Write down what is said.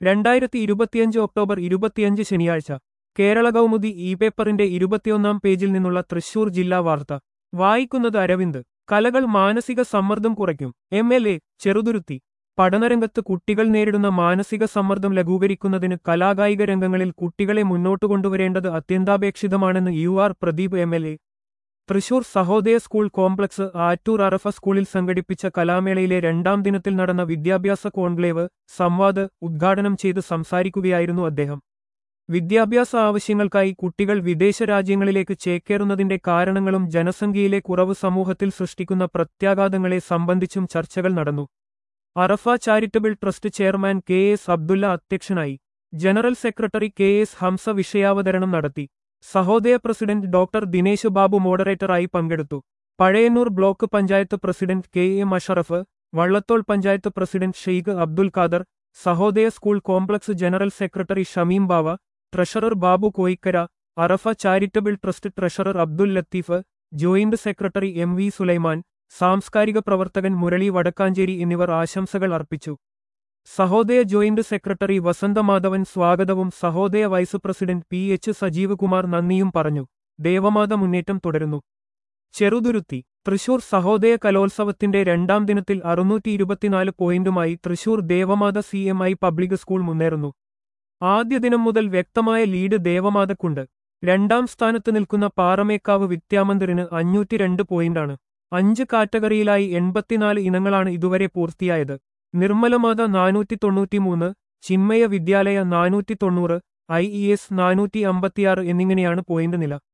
രണ്ടായിരത്തി ഇരുപത്തിയഞ്ച് ഒക്ടോബർ ഇരുപത്തിയഞ്ച് ശനിയാഴ്ച കേരള കൗമുദി ഇ പേപ്പറിന്റെ ഇരുപത്തിയൊന്നാം പേജിൽ നിന്നുള്ള തൃശൂർ ജില്ലാ വാർത്ത വായിക്കുന്നത് അരവിന്ദ് കലകൾ മാനസിക സമ്മർദ്ദം കുറയ്ക്കും എം എൽ എ ചെറുതുരുത്തി പഠനരംഗത്ത് കുട്ടികൾ നേരിടുന്ന മാനസിക സമ്മർദ്ദം ലഘൂകരിക്കുന്നതിന് കലാകായിക രംഗങ്ങളിൽ കുട്ടികളെ മുന്നോട്ടു കൊണ്ടുവരേണ്ടത് അത്യന്താപേക്ഷിതമാണെന്ന് U R Pradeep M L A Thrissur Sahodaya school complex Attoor Arafa സ്കൂളിൽ സംഘടിപ്പിച്ച കലാമേളയിലെ രണ്ടാം ദിനത്തിൽ നടന്ന വിദ്യാഭ്യാസ കോൺക്ലേവ് സംവാദ് ഉദ്ഘാടനം ചെയ്ത് സംസാരിക്കുകയായിരുന്നു അദ്ദേഹം വിദ്യാഭ്യാസ ആവശ്യങ്ങൾക്കായി കുട്ടികൾ വിദേശ രാജ്യങ്ങളിലേക്ക് ചേക്കേറുന്നതിന്റെ കാരണങ്ങളും ജനസംഖ്യയിലെ കുറവ് സമൂഹത്തിൽ സൃഷ്ടിക്കുന്ന പ്രത്യാഘാതങ്ങളെ സംബന്ധിച്ചും ചർച്ചകൾ നടന്നു Arafa charitable trust chairman K S Abdulla അധ്യക്ഷനായി general secretary K S Hamsa വിഷയാവതരണം നടത്തി സഹോദയ പ്രസിഡന്റ് ഡോക്ടർ ദിനേശ് ബാബു മോഡറേറ്ററായി പങ്കെടുത്തു Pazhayannur block panchayat president K A Masharaf Vallathol panchayat president Sheikh Abdul Khader Sahodaya school complex general secretary Shameem Bava treasurer Babu Koikkara Arafa charitable trust treasurer Abdul Latheef joint secretary M V Sulaiman സാംസ്കാരിക പ്രവർത്തകൻ മുരളി വടക്കാഞ്ചേരി എന്നിവർ ആശംസകൾ അർപ്പിച്ചു സഹോദയ ജോയിന്റ് സെക്രട്ടറി വസന്തമാധവൻ സ്വാഗതവും Sahodaya vice president P H Sajeev Kumar നന്ദിയും പറഞ്ഞു ദേവമാത മുന്നേറ്റം തുടരുന്നു ചെറുതുരുത്തി തൃശൂർ സഹോദയ കലോത്സവത്തിന്റെ രണ്ടാം ദിനത്തിൽ അറുന്നൂറ്റി ഇരുപത്തിനാല് പോയിന്റുമായി Thrissur Devamatha C M I public school മുന്നേറുന്നു ആദ്യ ദിനം മുതൽ വ്യക്തമായ ലീഡ് ദേവമാതക്കുണ്ട് രണ്ടാം സ്ഥാനത്ത് നിൽക്കുന്ന പാറമേക്കാവ് വിദ്യാമന്ദിറിന് അഞ്ഞൂറ്റി രണ്ട് പോയിന്റാണ് അഞ്ച് കാറ്റഗറിയിലായി എൺപത്തിനാല് ഇനങ്ങളാണ് ഇതുവരെ പൂർത്തിയായത് നിർമ്മലമാത നാനൂറ്റി തൊണ്ണൂറ്റിമൂന്ന് ചിന്മയ വിദ്യാലയ നാനൂറ്റി തൊണ്ണൂറ് ഐ ഇ എസ് നാനൂറ്റി അമ്പത്തിയാറ് എന്നിങ്ങനെയാണ് പോയിന്റ് നില